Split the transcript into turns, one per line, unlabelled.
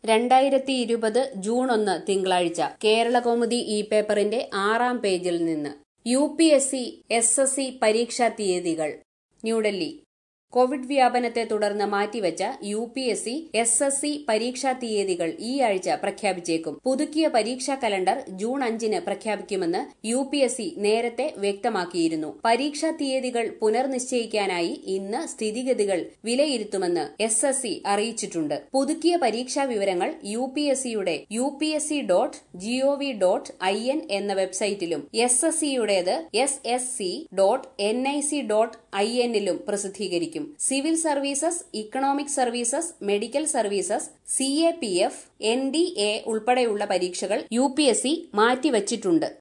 രണ്ടായിരത്തി ഇരുപത് ജൂൺ ഒന്ന് തിങ്കളാഴ്ച കേരളകൗമുദി ഇ പേപ്പറിന്റെ ആറാം പേജിൽ നിന്ന് U P S C S S C പരീക്ഷാ തീയതികൾ ന്യൂഡൽഹി കോവിഡ് വ്യാപനത്തെ തുടർന്ന് മാറ്റിവെച്ച U P S C S S C പരീക്ഷാ തീയതികൾ ഈ ആഴ്ച പ്രഖ്യാപിച്ചേക്കും പുതുക്കിയ പരീക്ഷാ കലണ്ടർ ജൂൺ അഞ്ചിന് പ്രഖ്യാപിക്കുമെന്ന് യു പി എസ് സി നേരത്തെ വ്യക്തമാക്കിയിരുന്നു പരീക്ഷാ തീയതികൾ പുനർനിശ്ചയിക്കാനായി ഇന്ന് സ്ഥിതിഗതികൾ വിലയിരുത്തുമെന്ന് എസ് എസ് സി അറിയിച്ചിട്ടുണ്ട് പുതുക്കിയ പരീക്ഷാ വിവരങ്ങൾ യു പി എസ് സിയുടെ U P S C dot G O V dot I N എന്ന വെബ്സൈറ്റിലും എസ് എസ് സിയുടേത് S S C dot N I C dot I എന്നിലും പ്രസിദ്ധീകരിക്കും civil services economic services medical services C A P F N D A ഉൾപ്പെടെയുള്ള പരീക്ഷകൾ U P S C മാറ്റിവച്ചിട്ടുണ്ട്